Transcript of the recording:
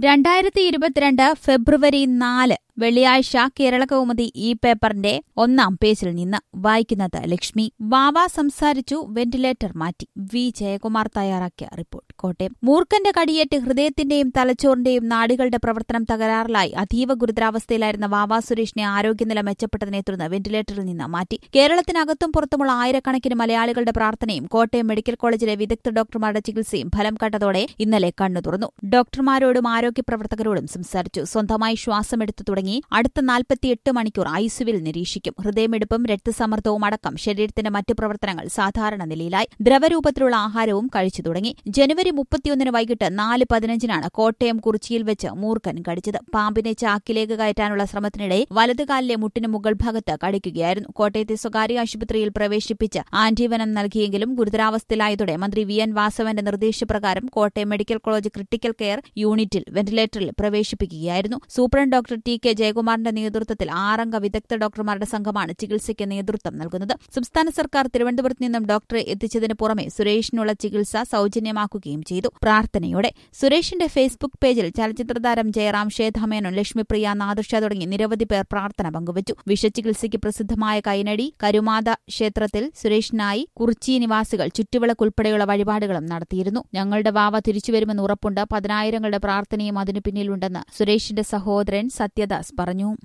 രണ്ടായിരത്തി ഇരുപത്തിരണ്ട് ഫെബ്രുവരി നാല് വെള്ളിയാഴ്ച കേരളകൗമുദി ഈ പേപ്പറിന്റെ ഒന്നാം പേജിൽ നിന്ന് വായിക്കുന്നത് ലക്ഷ്മി വാവ സംസാരിച്ചു വെന്റിലേറ്റർ മാറ്റി വി ജയകുമാർ തയ്യാറാക്കിയ റിപ്പോർട്ട് കോട്ടയം മൂർഖന്റെ കടിയേറ്റ് ഹൃദയത്തിന്റെയും തലച്ചോറിന്റെയും നാടികളുടെ പ്രവർത്തനം തകരാറിലായി അതീവ ഗുരുതരാവസ്ഥയിലായിരുന്ന വാവ സുരേഷിനെ ആരോഗ്യനില മെച്ചപ്പെട്ടതിനെ തുടർന്ന് വെന്റിലേറ്ററിൽ നിന്ന് മാറ്റി കേരളത്തിനകത്തും പുറത്തുമുള്ള ആയിരക്കണക്കിന് മലയാളികളുടെ പ്രാർത്ഥനയും കോട്ടയം മെഡിക്കൽ കോളേജിലെ വിദഗ്ധ ഡോക്ടർമാരുടെ ചികിത്സയും ഫലം കണ്ടതോടെ ഇന്നലെ കണ്ണു തുറന്നു ഡോക്ടർമാരോടും ആരോഗ്യ പ്രവർത്തകരോടും സംസാരിച്ചു സ്വന്തമായി ശ്വാസമെടുത്തു തുടങ്ങി അടുത്ത നാൽപ്പത്തിയെട്ട് മണിക്കൂർ ഐസിയുവിൽ നിരീക്ഷിക്കും ഹൃദയമിടിപ്പും രക്തസമ്മർദ്ദവും അടക്കം ശരീരത്തിന്റെ മറ്റു പ്രവർത്തനങ്ങൾ സാധാരണ നിലയിലായി ദ്രവരൂപത്തിലുള്ള ആഹാരവും കഴിച്ചു തുടങ്ങി ജനുവരി മുപ്പത്തിയൊന്നിന് വൈകിട്ട് നാല് പതിനഞ്ചിനാണ് കോട്ടയം കുറിച്ചിയിൽ വെച്ച് മൂർഖൻ കടിച്ചത് പാമ്പിനെ ചാക്കിലേക്ക് കയറ്റാനുള്ള ശ്രമത്തിനിടെ വലതുകാലിലെ മുട്ടിന് മുകൾ ഭാഗത്ത് കടിക്കുകയായിരുന്നു കോട്ടയത്തെ സ്വകാര്യ ആശുപത്രിയിൽ പ്രവേശിപ്പിച്ച് ആന്റിവനം നൽകിയെങ്കിലും ഗുരുതരാവസ്ഥയിലായതോടെ മന്ത്രി വി എൻ വാസവന്റെ നിർദ്ദേശപ്രകാരം Kottayam medical college critical care യൂണിറ്റിൽ വെന്റിലേറ്ററിൽ പ്രവേശിപ്പിക്കുകയായിരുന്നു സൂപ്രണ്ട് ഡോക്ടർ ടി കെ ജയകുമാറിന്റെ നേതൃത്വത്തിൽ ആറംഗ വിദഗ്ധ ഡോക്ടർമാരുടെ സംഘമാണ് ചികിത്സയ്ക്ക് നേതൃത്വം നൽകുന്നത് സംസ്ഥാന സർക്കാർ തിരുവനന്തപുരത്ത് നിന്നും ഡോക്ടറെ എത്തിച്ചതിന് പുറമെ സുരേഷിനുള്ള ചികിത്സ സൌജന്യമാക്കുകയും ചെയ്തു പ്രാർത്ഥനയോടെ സുരേഷിന്റെ ഫേസ്ബുക്ക് പേജിൽ ചലച്ചിത്രതാരം ജയറാം ശ്വേതാമേനോൻ ലക്ഷ്മിപ്രിയ നാദൃഷ തുടങ്ങി നിരവധി പേർ പ്രാർത്ഥന പങ്കുവച്ചു വിഷചികിത്സയ്ക്ക് പ്രസിദ്ധമായ കൈനടി കരുമാത ക്ഷേത്രത്തിൽ സുരേഷിനായി കുറിച്ചി നിവാസികൾ ചുറ്റുവിളക്കുൾപ്പെടെയുള്ള വഴിപാടുകളും നടത്തിയിരുന്നു ഞങ്ങളുടെ വാവ തിരിച്ചുവരുമെന്ന് ഉറപ്പുണ്ട് പതിനായിരങ്ങളുടെ പ്രാർത്ഥനയും അതിനു പിന്നിലുണ്ടെന്ന് സുരേഷിന്റെ സഹോദരൻ സത്യദാസ് പറഞ്ഞു